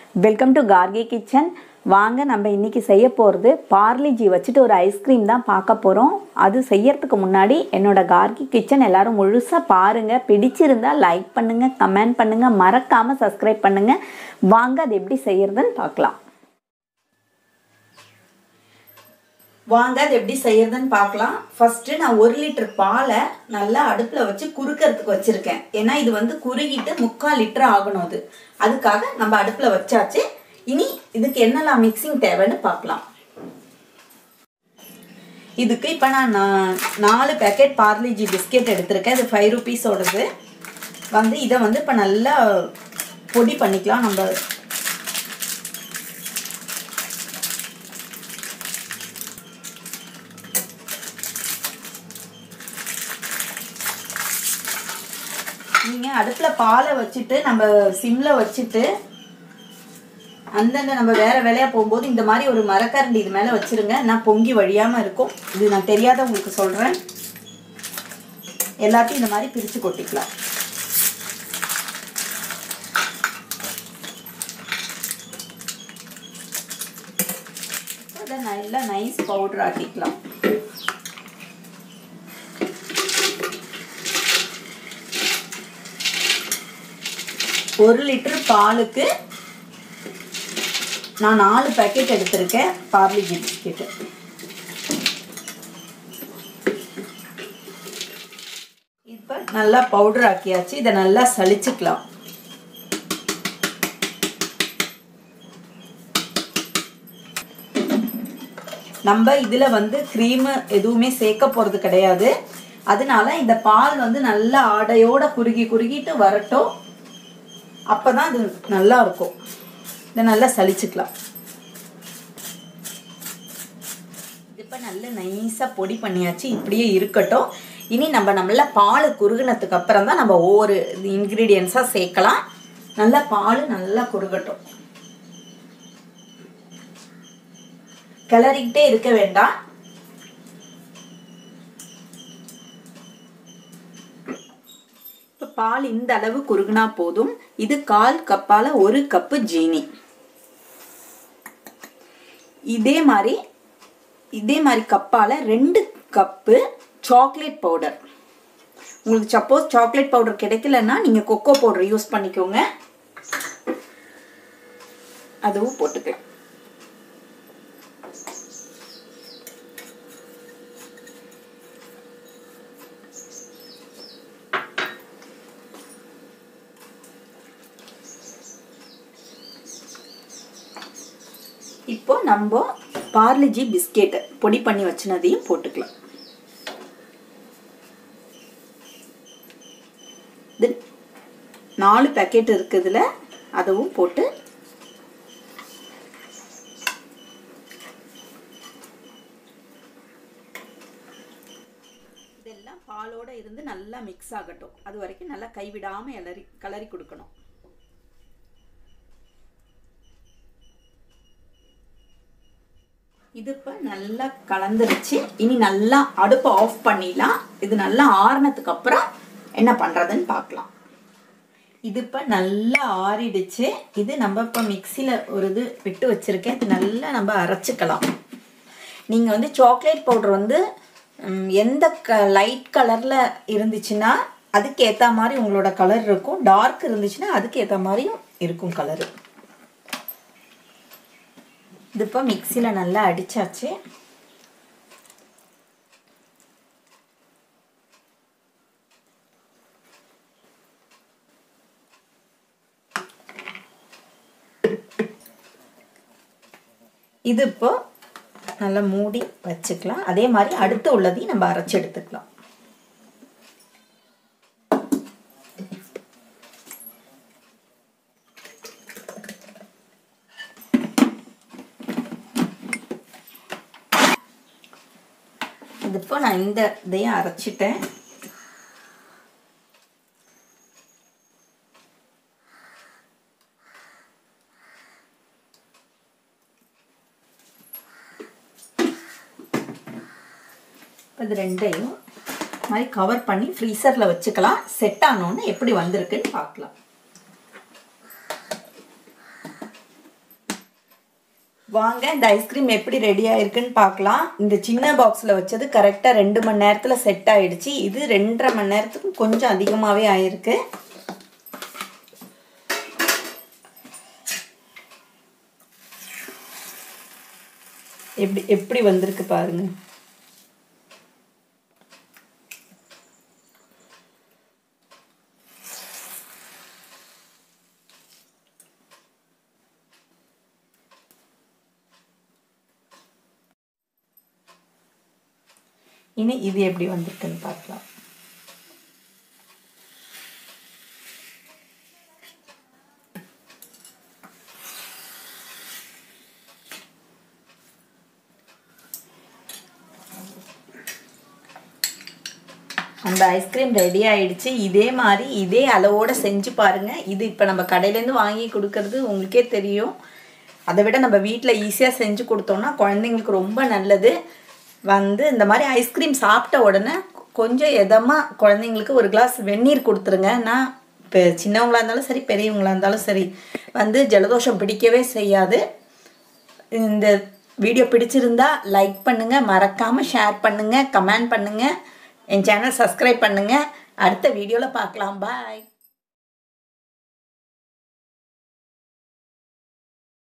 welcome to Gargi kitchen வாங்க நம்ம இன்னைக்கு செய்ய போகிறது பார்லிஜி வச்சுட்டு ஒரு ஐஸ்கிரீம் தான் பார்க்க போகிறோம் அது செய்யறதுக்கு முன்னாடி என்னோட கார்கி கிச்சன் எல்லாரும் முழுசாக பாருங்கள் பிடிச்சிருந்தா லைக் பண்ணுங்கள் கமெண்ட் பண்ணுங்கள் மறக்காமல் சப்ஸ்கிரைப் பண்ணுங்கள் வாங்க அது எப்படி செய்யறதுன்னு பார்க்கலாம் வாங்க அது எப்படி செய்யறதுன்னு பார்க்கலாம் ஃபர்ஸ்ட் நான் ஒரு லிட்டர் பாலை நல்லா அடுப்பில் வச்சு குறுக்கிறதுக்கு வச்சிருக்கேன் ஏன்னா இது வந்து குறுகிட்டு முக்கால் லிட்டர் ஆகணும் அது அதுக்காக நம்ம அடுப்பில் வச்சாச்சு இனி இதுக்கு என்னெல்லாம் மிக்சிங் தேவைன்னு பார்க்கலாம் இதுக்கு இப்போ நான் நா- நாலு பேக்கெட் பார்லிஜி பிஸ்கெட் எடுத்திருக்கேன் இது ஃபைவ் ருபீஸோடது வந்து இதை வந்து இப்போ நல்லா பொடி பண்ணிக்கலாம் நம்ம நீங்கள் அடுப்பில் பாலை வச்சுட்டு நம்ம சிம்மில் வச்சுட்டு அந்தந்த நம்ம வேற வேலையாக போகும்போது இந்த மாதிரி ஒரு மரக்கரண்டி இது மேலே வச்சிருங்க நான் பொங்கி வழியாமல் இருக்கும் இது நான் தெரியாத உங்களுக்கு சொல்கிறேன் எல்லாத்தையும் இந்த மாதிரி பிரித்து கொட்டிக்கலாம் அதை நல்லா நைஸ் பவுடர் ஆக்கிக்கலாம் ஒரு லிட்டர் பாலுக்கு நான் நாலு பேக்கெட் எடுத்திருக்கேன் பார்லிஜி பிஸ்கெட்டு இப்போ நல்லா பவுடர் ஆக்கியாச்சு இதை நல்லா சலிச்சுக்கலாம் நம்ம இதில் வந்து க்ரீமு எதுவுமே சேர்க்க போகிறது கிடையாது அதனால இந்த பால் வந்து நல்லா ஆடையோட குறுகி குறுகிட்டு வரட்டும் அப்போ தான் இது நல்லா இருக்கும் இதை நல்லா சலிச்சுக்கலாம் இப்போ நல்ல நைஸாக பொடி பண்ணியாச்சு இப்படியே இருக்கட்டும் இனி நம்ம நல்லா பால் குறுகினதுக்கு அப்புறம் தான் நம்ம ஒவ்வொரு இன்க்ரீடியன்ஸாக சேர்க்கலாம் நல்லா பால் நல்லா குறுகட்டும் கிளறிக்கிட்டே இருக்க வேண்டாம் இப்போ பால் இந்த அளவு குறுகுனா போதும் இது கால் கப்பால ஒரு கப்பு ஜீனி இதே மாதிரி இதே மாதிரி கப்பால ரெண்டு கப்பு சாக்லேட் பவுடர் உங்களுக்கு சப்போஸ் சாக்லேட் பவுடர் கிடைக்கலன்னா நீங்கள் கொக்கோ பவுடர் யூஸ் பண்ணிக்கோங்க அதுவும் போட்டுக்கலாம் இப்போ நம்ம பார்லிஜி பிஸ்கெட் பொடி பண்ணி வச்சினதையும் போட்டுக்கலாம் இது நாலு பேக்கெட் இருக்குதுல அதுவும் போட்டு இதெல்லாம் பாலோட இருந்து நல்லா மிக்ஸ் ஆகட்டும் அது வரைக்கும் நல்லா கைவிடாம எலரி கலரி கொடுக்கணும் இது இப்போ நல்லா கலந்துருச்சு இனி நல்லா அடுப்பை ஆஃப் பண்ணிடலாம் இது நல்லா ஆறுனதுக்கு அப்புறம் என்ன பண்ணுறதுன்னு பார்க்கலாம் இது இப்போ நல்லா ஆறிடுச்சு இது நம்ம இப்போ மிக்சியில் ஒரு இது விட்டு வச்சுருக்கேன் இது நல்லா நம்ம அரைச்சிக்கலாம் நீங்கள் வந்து சாக்லேட் பவுடர் வந்து ம், எந்த க லைட் கலரில் இருந்துச்சுன்னா அதுக்கு ஏற்ற மாதிரி உங்களோட கலர் இருக்கும் டார்க் இருந்துச்சுன்னா அதுக்கு ஏற்ற மாதிரியும் இருக்கும் கலரு இது இப்போ மிக்சியில் நல்லா அடிச்சாச்சு இது இப்போ நல்லா மூடி வச்சுக்கலாம் அதே மாதிரி அடுத்து உள்ளதையும் நம்ம அரைச்சி எடுத்துக்கலாம் இது இப்போ நான் இந்த இதையும் அரைச்சிட்டேன் இப்போ இது ரெண்டையும் மாதிரி கவர் பண்ணி ஃப்ரீசரில் வச்சுக்கலாம் செட் ஆனோன்னு எப்படி வந்திருக்குன்னு பார்க்கலாம் வாங்க இந்த ஐஸ்கிரீம் எப்படி ரெடி ஆயிருக்குன்னு பார்க்கலாம் இந்த சின்ன பாக்ஸில் வச்சது கரெக்டாக ரெண்டு மணி நேரத்தில் செட் ஆயிடுச்சு இது ரெண்டரை மணி நேரத்துக்கு கொஞ்சம் அதிகமாகவே ஆயிருக்கு எப்படி எப்படி வந்திருக்கு பாருங்க இனி இது எப்படி வந்திருக்குன்னு பார்க்கலாம் அந்த ஐஸ்கிரீம் ரெடி ஆயிடுச்சு இதே மாதிரி இதே அளவோட செஞ்சு பாருங்க இது இப்போ நம்ம கடையிலேருந்து வாங்கி கொடுக்கறது உங்களுக்கே தெரியும் அதை விட நம்ம வீட்டில் ஈஸியாக செஞ்சு கொடுத்தோம்னா குழந்தைங்களுக்கு ரொம்ப நல்லது வந்து இந்த மாதிரி ஐஸ்கிரீம் சாப்பிட்ட உடனே கொஞ்சம் எதமாக குழந்தைங்களுக்கு ஒரு கிளாஸ் வெந்நீர் கொடுத்துருங்க நான் இப்போ சின்னவங்களா இருந்தாலும் சரி பெரியவங்களா இருந்தாலும் சரி வந்து ஜலதோஷம் பிடிக்கவே செய்யாது இந்த வீடியோ பிடிச்சிருந்தா லைக் பண்ணுங்கள் மறக்காமல் ஷேர் பண்ணுங்கள் கமெண்ட் பண்ணுங்கள் என் சேனல் சப்ஸ்கிரைப் பண்ணுங்கள் அடுத்த வீடியோவில் பார்க்கலாம் பாய்